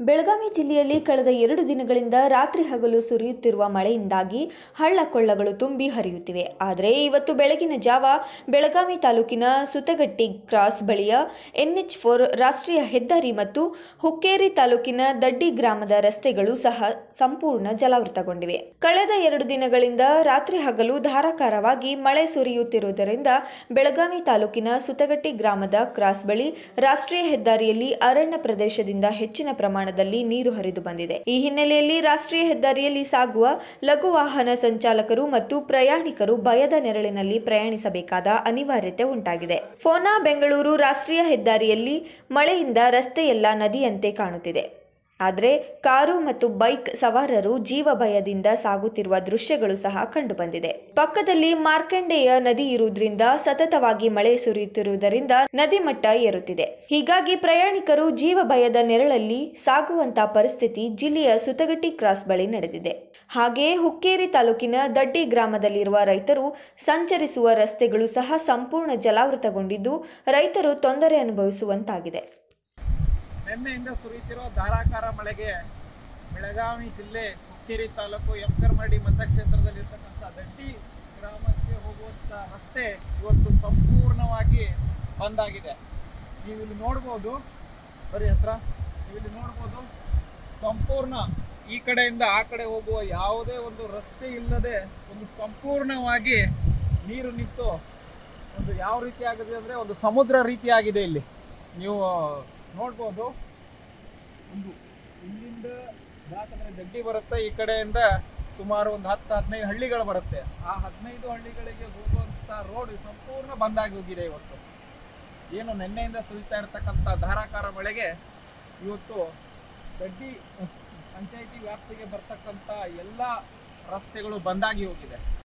ಬೆಳಗಾವಿ ಜಿಲ್ಲೆಯಲ್ಲಿ ಕಳೆದ ಎರಡು ದಿನಗಳಿಂದ ರಾತ್ರಿ ಹಗಲು ಸುರಿಯುತ್ತಿರುವ ಮಳೆಯಿಂದಾಗಿ ಹಳ್ಳ ಕೊಳ್ಳಗಳು ತುಂಬಿ ಹರಿಯುತ್ತಿವೆ ಆದರೆ ಇವತ್ತು ಬೆಳಗಿನ ಜಾವ ಬೆಳಗಾವಿ ತಾಲೂಕಿನ ಸುತಗಟ್ಟಿ ಕ್ರಾಸ್ ಬಳಿಯ ಎನ್ಎಚ್ ಫೋರ್ ರಾಷ್ಟ್ರೀಯ ಹೆದ್ದಾರಿ ಮತ್ತು ಹುಕ್ಕೇರಿ ತಾಲೂಕಿನ ದಡ್ಡಿ ಗ್ರಾಮದ ರಸ್ತೆಗಳು ಸಹ ಸಂಪೂರ್ಣ ಜಲಾವೃತಗೊಂಡಿವೆ ಕಳೆದ ಎರಡು ದಿನಗಳಿಂದ ರಾತ್ರಿ ಹಗಲು ಧಾರಾಕಾರವಾಗಿ ಮಳೆ ಸುರಿಯುತ್ತಿರುವುದರಿಂದ ಬೆಳಗಾವಿ ತಾಲೂಕಿನ ಸುತಗಟ್ಟಿ ಗ್ರಾಮದ ಕ್ರಾಸ್ ಬಳಿ ರಾಷ್ಟ್ರೀಯ ಹೆದ್ದಾರಿಯಲ್ಲಿ ಅರಣ್ಯ ಪ್ರದೇಶದಿಂದ ಹೆಚ್ಚಿನ ಪ್ರಮಾಣದಲ್ಲಿ ನೀರು ಹರಿದು ಬಂದಿದೆ ಈ ಹಿನ್ನೆಲೆಯಲ್ಲಿ ರಾಷ್ಟ್ರೀಯ ಹೆದ್ದಾರಿಯಲ್ಲಿ ಸಾಗುವ ಲಘು ವಾಹನ ಸಂಚಾಲಕರು ಮತ್ತು ಪ್ರಯಾಣಿಕರು ಭಯದ ನೆರಳಿನಲ್ಲಿ ಪ್ರಯಾಣಿಸಬೇಕಾದ ಅನಿವಾರ್ಯತೆ ಉಂಟಾಗಿದೆ ಫೋನಾ ಬೆಂಗಳೂರು ರಾಷ್ಟ್ರೀಯ ಹೆದ್ದಾರಿಯಲ್ಲಿ ಮಳೆಯಿಂದ ರಸ್ತೆಯೆಲ್ಲ ನದಿಯಂತೆ ಕಾಣುತ್ತಿದೆ ಆದರೆ ಕಾರು ಮತ್ತು ಬೈಕ್ ಸವಾರರು ಜೀವ ಭಯದಿಂದ ಸಾಗುತ್ತಿರುವ ದೃಶ್ಯಗಳು ಸಹ ಕಂಡುಬಂದಿದೆ ಪಕ್ಕದಲ್ಲಿ ಮಾರ್ಕಂಡೇಯ ನದಿ ಇರುವುದರಿಂದ ಸತತವಾಗಿ ಮಳೆ ಸುರಿಯುತ್ತಿರುವುದರಿಂದ ನದಿ ಮಟ್ಟ ಏರುತ್ತಿದೆ ಹೀಗಾಗಿ ಪ್ರಯಾಣಿಕರು ಜೀವ ಭಯದ ನೆರಳಲ್ಲಿ ಸಾಗುವಂತ ಪರಿಸ್ಥಿತಿ ಜಿಲ್ಲೆಯ ಸುತಗಟ್ಟಿ ಕ್ರಾಸ್ ಬಳಿ ನಡೆದಿದೆ ಹಾಗೆಯೇ ಹುಕ್ಕೇರಿ ತಾಲೂಕಿನ ದಡ್ಡಿ ಗ್ರಾಮದಲ್ಲಿರುವ ರೈತರು ಸಂಚರಿಸುವ ರಸ್ತೆಗಳು ಸಹ ಸಂಪೂರ್ಣ ಜಲಾವೃತಗೊಂಡಿದ್ದು ರೈತರು ತೊಂದರೆ ಅನುಭವಿಸುವಂತಾಗಿದೆ ನಿನ್ನೆಯಿಂದ ಸುರಿಯುತ್ತಿರುವ ಧಾರಾಕಾರ ಮಳೆಗೆ ಬೆಳಗಾವಿ ಜಿಲ್ಲೆ ಹುಕ್ಕೇರಿ ತಾಲೂಕು ಎಮ್ಕರ್ಮಡಿ ಮತಕ್ಷೇತ್ರದಲ್ಲಿರ್ತಕ್ಕಂಥ ದಡ್ಡಿ ಗ್ರಾಮಕ್ಕೆ ಹೋಗುವಂಥ ರಸ್ತೆ ಇವತ್ತು ಸಂಪೂರ್ಣವಾಗಿ ಬಂದ್ ಆಗಿದೆ ನೀವು ಇಲ್ಲಿ ನೋಡ್ಬೋದು ಬರೀ ಹತ್ರ ನೀವು ಇಲ್ಲಿ ನೋಡ್ಬೋದು ಸಂಪೂರ್ಣ ಈ ಕಡೆಯಿಂದ ಆ ಕಡೆ ಹೋಗುವ ಯಾವುದೇ ಒಂದು ರಸ್ತೆ ಇಲ್ಲದೆ ಒಂದು ಸಂಪೂರ್ಣವಾಗಿ ನೀರು ನಿಂತು ಒಂದು ಯಾವ ರೀತಿ ಆಗಿದೆ ಅಂದ್ರೆ ಒಂದು ಸಮುದ್ರ ರೀತಿಯಾಗಿದೆ ಇಲ್ಲಿ ನೀವು ನೋಡ್ಬೋದು ಒಂದು ಇಲ್ಲಿಂದ ದಾಟದ್ರೆ ದಡ್ಡಿ ಬರುತ್ತೆ ಈ ಕಡೆಯಿಂದ ಸುಮಾರು ಒಂದು ಹತ್ತು ಹದಿನೈದು ಹಳ್ಳಿಗಳು ಬರುತ್ತೆ ಆ ಹದಿನೈದು ಹಳ್ಳಿಗಳಿಗೆ ಹೋಗುವಂತ ರೋಡ್ ಸಂಪೂರ್ಣ ಬಂದಾಗಿ ಹೋಗಿದೆ ಇವತ್ತು ಏನು ನಿನ್ನೆಯಿಂದ ಸುರಿತಾ ಇರತಕ್ಕಂಥ ಧಾರಾಕಾರ ಮಳೆಗೆ ಇವತ್ತು ದಡ್ಡಿ ಪಂಚಾಯಿತಿ ವ್ಯಾಪ್ತಿಗೆ ಬರ್ತಕ್ಕಂಥ ಎಲ್ಲ ರಸ್ತೆಗಳು ಬಂದಾಗಿ ಹೋಗಿದೆ